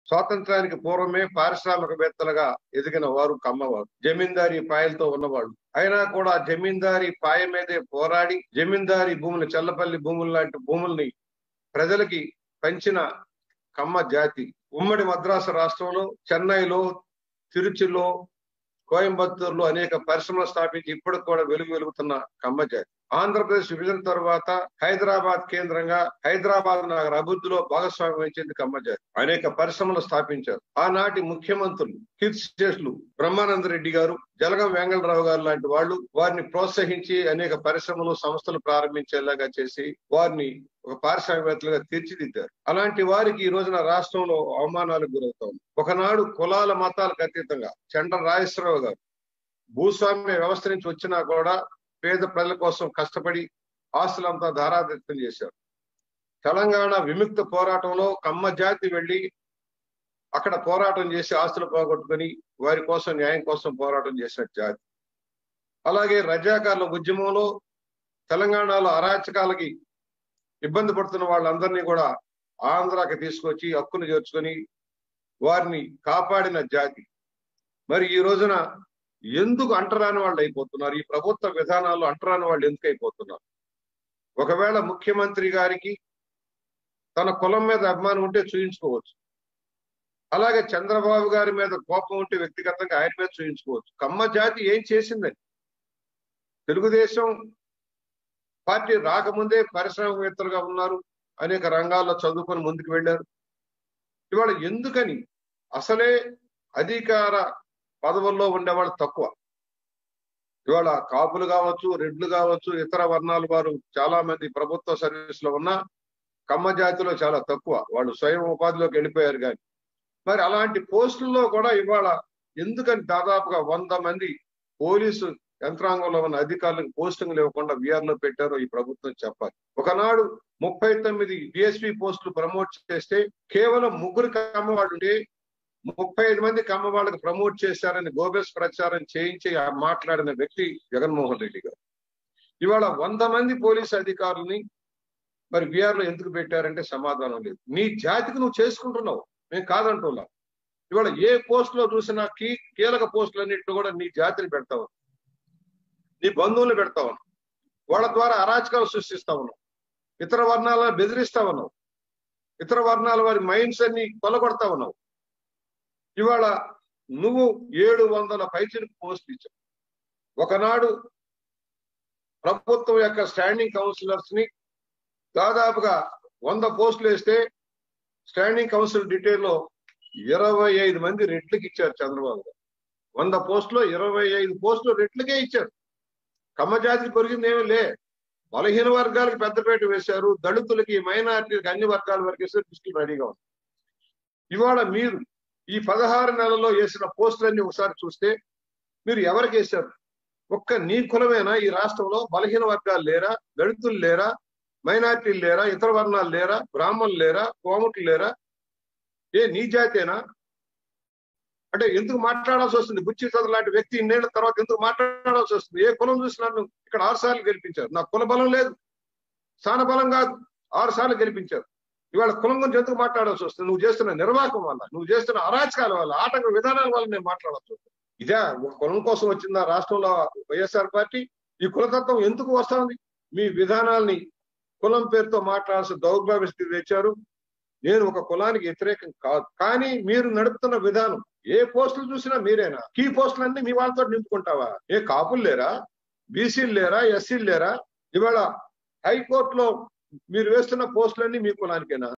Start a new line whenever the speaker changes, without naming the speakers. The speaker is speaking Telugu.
స్వాతంత్రానికి పూర్వమే పారిశ్రామికవేత్తలుగా ఎదిగిన వారు కమ్మవారు జమీందారీ పాయలతో ఉన్నవాళ్ళు అయినా కూడా జమీందారీ పాయ మీదే పోరాడి జమీందారీ భూములు చల్లపల్లి భూములు లాంటి భూముల్ని ప్రజలకి పంచిన కమ్మ జాతి ఉమ్మడి మద్రాసు రాష్ట్రంలో చెన్నైలో తిరుచిలో కోయంబత్తూరులో అనేక పరిశ్రమలు స్థాపించి ఇప్పటికి కూడా వెలుగు వెలుగుతున్న కమ్మ జాతి ఆంధ్రప్రదేశ్ విభజన తర్వాత హైదరాబాద్ కేంద్రంగా హైదరాబాద్ నగర అభివృద్ధిలో భాగస్వామ్యం వహించింది కమ్మ జాతి అనేక పరిశ్రమలు స్థాపించారు ఆనాటి ముఖ్యమంత్రులు కీర్తి శేషులు బ్రహ్మానంద రెడ్డి గారు జలగం వెంగళరావు గారు లాంటి వాళ్ళు వారిని ప్రోత్సహించి అనేక పరిశ్రమలు సంస్థలు ప్రారంభించేలాగా చేసి వారిని ఒక పారిశ్రామికవేత్తలుగా తీర్చిదిద్దారు అలాంటి వారికి ఈ రోజున రాష్ట్రంలో అవమానాలకు గురవుతాం ఒకనాడు కులాల మతాలకు అతీతంగా చండ్ర రాజేశ్వరరావు గారు భూస్వామ్య వ్యవస్థ నుంచి వచ్చినా కూడా పేద ప్రజల కోసం కష్టపడి ఆస్తులంతా ధారాదత్తం చేశారు తెలంగాణ విముక్త పోరాటంలో కమ్మ జాతి వెళ్లి అక్కడ పోరాటం చేసి ఆస్తులు పోగొట్టుకుని వారి కోసం న్యాయం కోసం పోరాటం చేసిన జాతి అలాగే రజాకారుల ఉద్యమంలో తెలంగాణలో అరాచకాలకి ఇబ్బంది పడుతున్న వాళ్ళందరినీ కూడా ఆంధ్రాకి తీసుకొచ్చి హక్కును చేర్చుకొని వారిని కాపాడిన జాతి మరి ఈ రోజున ఎందుకు అంటరాని వాళ్ళు అయిపోతున్నారు ఈ ప్రభుత్వ విధానాల్లో అంటరాని వాళ్ళు ఎందుకు అయిపోతున్నారు ఒకవేళ ముఖ్యమంత్రి గారికి తన కులం మీద అభిమానం ఉంటే చూయించుకోవచ్చు అలాగే చంద్రబాబు గారి మీద కోపం ఉంటే వ్యక్తిగతంగా ఆయన మీద చూయించుకోవచ్చు కమ్మ జాతి ఏం చేసిందని తెలుగుదేశం పార్టీ రాకముందే పారిశ్రామికవేత్తలుగా ఉన్నారు అనేక రంగాల్లో చదువుకొని ముందుకు వెళ్ళారు ఇవాళ ఎందుకని అసలే అధికార పదవుల్లో ఉండేవాళ్ళు తక్కువ ఇవాళ కాపులు కావచ్చు రెడ్లు కావచ్చు ఇతర వర్ణాల వారు చాలా మంది ప్రభుత్వ సర్వీస్ లో ఉన్న కమ్మ జాతిలో చాలా తక్కువ వాళ్ళు స్వయం ఉపాధిలోకి వెళ్ళిపోయారు కానీ మరి అలాంటి పోస్టుల్లో కూడా ఇవాళ ఎందుకని దాదాపుగా వంద మంది పోలీసు యంత్రాంగంలో ఉన్న అధికారులకు పోస్టింగ్లు ఇవ్వకుండా విఆర్ లో పెట్టారో ఈ ప్రభుత్వం చెప్పాలి ఒకనాడు ముప్పై తొమ్మిది డిఎస్పీ పోస్టులు ప్రమోట్ చేస్తే కేవలం ముగ్గురు కమ్మ వాళ్ళు ఉంటే ముప్పై ఐదు మంది కమ్మ వాళ్ళకి ప్రమోట్ చేశారని గోబెస్ ప్రచారం చేయించి మాట్లాడిన వ్యక్తి జగన్మోహన్ రెడ్డి గారు ఇవాళ వంద మంది పోలీసు అధికారులని మరి బీఆర్ లో ఎందుకు పెట్టారంటే సమాధానం లేదు నీ జాతికి నువ్వు చేసుకుంటున్నావు మేము కాదంటున్నాం ఇవాళ ఏ పోస్ట్ లో చూసినా కీ కీలక పోస్టులన్నింటిలో కూడా నీ జాతిని పెడతావు నీ బంధువులు పెడతా ఉన్నావు వాళ్ళ ద్వారా అరాచకాలు సృష్టిస్తా ఉన్నావు ఇతర వర్ణాలను బెదిరిస్తా ఉన్నావు ఇతర వర్ణాల వారి మైండ్స్ అన్ని కొలగొడతా ఉన్నావు ఇవాళ నువ్వు ఏడు వందల పైచిలకు పోస్టులు ఇచ్చావు ఒకనాడు ప్రభుత్వం యొక్క స్టాండింగ్ కౌన్సిలర్స్ ని దాదాపుగా వంద పోస్టులు వేస్తే స్టాండింగ్ కౌన్సిల్ డీటెయిల్ లో ఇరవై ఐదు మంది రెట్లకి ఇచ్చారు చంద్రబాబు గారు వంద పోస్టులో ఇరవై ఐదు పోస్టులు రెట్లకే ఇచ్చారు కమ్మజాతికి కొరిగింది ఏమీ లే బలహీన వర్గాలకు పెద్దపేట వేశారు దళితులకి మైనార్టీలకు అన్ని వర్గాల వరకు వేస్తే దృష్టి రెడీగా ఉంది ఇవాళ మీరు ఈ పదహారు నెలల్లో వేసిన పోస్టులన్నీ ఒకసారి చూస్తే మీరు ఎవరికి వేశారు ఒక్క నీ కులమేనా ఈ రాష్ట్రంలో బలహీన వర్గాలు లేరా దళితులు లేరా మైనార్టీలు లేరా ఇతర వర్ణాలు లేరా బ్రాహ్మణులు లేరా కోమట్లు లేరా ఏ నీ జాతేనా అంటే ఎందుకు మాట్లాడాల్సి వస్తుంది బుచ్చి చదువు లాంటి వ్యక్తి ఇన్నేళ్ల తర్వాత ఎందుకు మాట్లాడాల్సి వస్తుంది ఏ కులం చూసినా నన్ను ఇక్కడ ఆరు సార్లు గెలిపించారు నా కుల బలం లేదు స్థాన బలం కాదు ఆరు సార్లు గెలిపించారు ఇవాళ కులం గురించి ఎందుకు మాట్లాడాల్సి వస్తుంది నువ్వు చేస్తున్న నిర్వాహకం వల్ల నువ్వు చేస్తున్న అరాచకాల వల్ల ఆటంక విధానాల వల్ల నేను మాట్లాడాల్సి వస్తుంది ఇదే ఒక కులం కోసం వచ్చిందా రాష్ట్రంలో వైఎస్ఆర్ పార్టీ ఈ కులతత్వం ఎందుకు వస్తుంది మీ విధానాల్ని కులం పేరుతో మాట్లాడాల్సిన దౌర్భాగ్య స్థితి తెచ్చారు నేను ఒక కులానికి వ్యతిరేకం కాదు కానీ మీరు నడుపుతున్న విధానం ఏ పోస్టులు చూసినా మీరేనా కీ పోస్టులన్నీ మీ వాళ్ళతో నింపుకుంటావా ఏ కాపులు లేరా బీసీలు లేరా ఎస్సీలు లేరా ఇవాళ హైకోర్టులో మీరు వేస్తున్న పోస్టులన్నీ మీ కులానికేనా